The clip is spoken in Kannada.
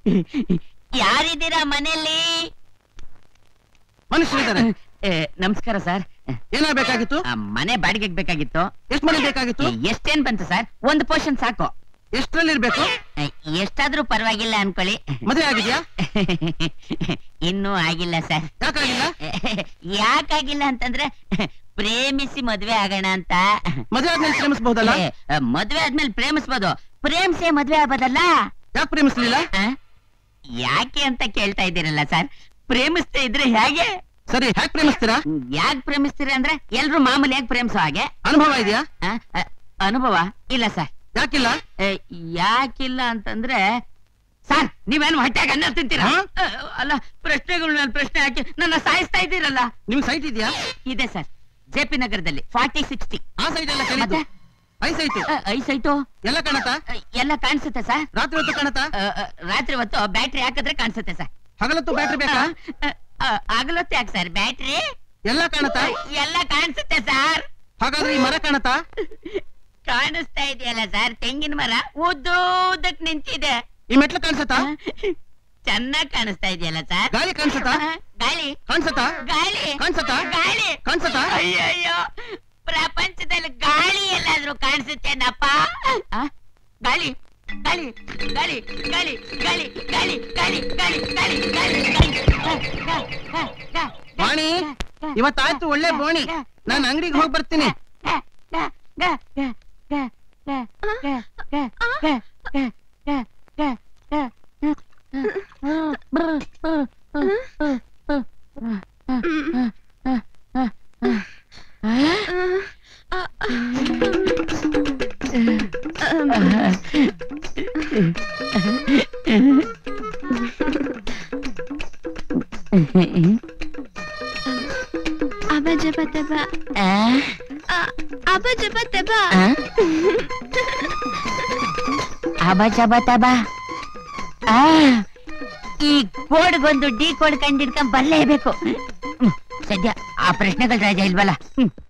ಯಾರಿದ್ದೀರಾ ಮನೆಯಲ್ಲಿ ಮನುಷ್ಯರಿದ್ದಾರೆ ಏ, ನಮಸ್ಕಾರ ಸರ್ ಏನಾಗಬೇಕಾಗಿತ್ತು ಆ, ಮನೆ ಬಾಡಿಗೆಗೆ ಬೇಕಾಗಿತ್ತು ಎಷ್ಟು ಮನೆ ಬೇಕಾಗಿತ್ತು ಏ, ಎಷ್ಟೇನ್ ಬಂತು ಸರ್ ಒಂದು ಪೋರ್ಷನ್ ಸಾಕು ಎಷ್ಟರಲ್ಲಿ ಇರ್ಬೇಕು ಏ, ಎಷ್ಟಾದ್ರೂ ಪರವಾಗಿಲ್ಲ ಅನ್ಕೊಳ್ಳಿ ಮದುವೆ ಆಗಿದ್ಯಾ ಇನ್ನೂ ಆಗಿಲ್ಲ ಸರ್ ಯಾಕಾಗಿಲ್ಲ ಯಾಕಾಗಿಲ್ಲ ಅಂತಂದ್ರೆ ಪ್ರೇಮಿಸಿ ಮದ್ವೆ ಆಗೋಣ ಅಂತ ಮದುವೆ ಆದ್ಮೇಲೆ ಶ್ರಮಿಸಬಹುದಲ್ಲ ಏ, ಮದ್ವೆ ಆದ್ಮೇಲೆ ಪ್ರೇಮಿಸ್ಬೋದು ಪ್ರೇಮಿಸೇ ಮದ್ವೆ ಆಗ್ಬೋದಲ್ಲ ಯಾಕೆ ಪ್ರೇಮಿಸ್ಲಿಲ್ಲ ಆ? ಯಾಕೆ ಅಂತ ಕೇಳ್ತಾ ಇದ್ದೀರಲ್ಲ ಸರ್ ಪ್ರೇಮಿಸ್ತಾ ಇದ್ರೆ ಹೇಗೆ ಸರಿ ಹ್ಯಾಕ್ ಪ್ರೇಮಿಸ್ತೀರಾ ಯಾಕೆ ಪ್ರೇಮಿಸ್ತೀರ ಅಂದ್ರೆ ಎಲ್ರು ಮಾಮೂಲಿ ಯಾಕೆ ಪ್ರೇಮಿಸೋ ಹಾಗೆ ಅನುಭವ ಇದೆಯಾ ಆ, ಆ, ಅನುಭವ ಇಲ್ಲ ಸರ್ ಯಾಕಿಲ್ಲ ಏ, ಯಾಕಿಲ್ಲ ಅಂತಂದ್ರೆ ಸರ್ ನೀವೇನು ಹೊಟ್ಟೆಗೆ ಅನ್ನ ತಿಂತೀರಾ ಹಾ? ಆ, ಅಲ್ಲ ಪ್ರಶ್ನೆಗಳು ನನ್ನ ಪ್ರಶ್ನೆ ಹಾಕಿ ನನ್ನ ಸಾಯಿಸ್ತಾ ಇದ್ದೀರಲ್ಲ ನಿಮ್ಗೆ ಸೈಟ್ ಇದೆಯಾ ಇದೆ ಸರ್ ಜೆ ಪಿ ನಗರದಲ್ಲಿ ಫಾರ್ಟಿ ಸಿಕ್ಸ್ಟಿ ಆ ಸೈಟ್ ಎಲ್ಲ ಕಲಿತು ಮತ್ತೆ? ಐ ಸೈಟ್ ಐ ಸೈಟು ಎಲ್ಲ ಕಾಣತಾ ಎಲ್ಲ ಕಾಣಿಸುತ್ತೆ ಸರ್ ರಾತ್ರಿ ಹೊತ್ತು ಕಾಣತಾ ಆ, ಆ, ರಾತ್ರಿ ಹೊತ್ತು ಬ್ಯಾಟ್ರಿ ಹಾಕಿದ್ರೆ ಕಾಣಿಸುತ್ತೆ ಸರ್ ಹಗಲತ್ತು ಬ್ಯಾಟ್ರಿ ಬೇಕಾ ಆಗಲೊತ್ತೆ ಯಾಕೆ ಸರ್ ಬ್ಯಾಟ್ರಿ ಎಲ್ಲ ಕಾಣತಾ ಎಲ್ಲ ಕಾಣಿಸುತ್ತೆ ಸರ್ ಹಾಗಾದ್ರೆ ಈ ಮರ ಕಾಣತಾ ಕಾಣಿಸ್ತಾ ಇದೆಯಲ್ಲ ಸರ್ ತೆಂಗಿನ ಮರ ಉದ್ದೂದಕ್ ನಿಂತಿದೆ ಈ ಮೆಟ್ಲು ಕಾಣಿಸತಾ ಚೆನ್ನಾಗ್ ಕಾಣಿಸ್ತಾ ಇದೆಯಲ್ಲ ಸರ್ ಗಾಳಿ ಕಾಣಿಸತಾ ಗಾಳಿ ಕಾಣಿಸತಾ ಗಾಳಿ ಕಾಣಿಸತಾ ಗಾಳಿ ಕಾಣಿಸತಾ ಅಯ್ಯಯ್ಯೋ ಪ್ರಪಂಚದಲ್ಲಿ ಗಾಳಿ ಎಲ್ಲಾದ್ರೂ ಕಾಣಿಸುತ್ತೇನಪ್ಪ ಆ? ಗಾಳಿ ಗಾಳಿ ಗಾಳಿ ಗಾಳಿ ಗಾಳಿ ಗಾಳಿ ಗಾಳಿ ಗಾಳಿ ಗಾಳಿ ಗಾಳಿ ಗಾಳಿ ವಾಣಿ ಇವತ್ತಾಯ್ತು ಒಳ್ಳೆ ಬೋಣಿ ನಾನು ಅಂಗಡಿಗೆ ಹೋಗಿ ಬರ್ತೀನಿ Aba jaba taba. Aba jaba taba. ಅಬಚಬತಬ ಆ ಈ ಕೋಡ್ಗೊಂದು ಡಿ ಕೋಡ್ ಕಂಡಿಡ್ಕೊಂಡ್ ಬರ್ಲೇಬೇಕು ಹ್ಮ್, ಸದ್ಯ ಆ ಪ್ರಶ್ನೆಗಳ ರಾಜ ಇಲ್ವಲ್ಲ ಹ್ಮ್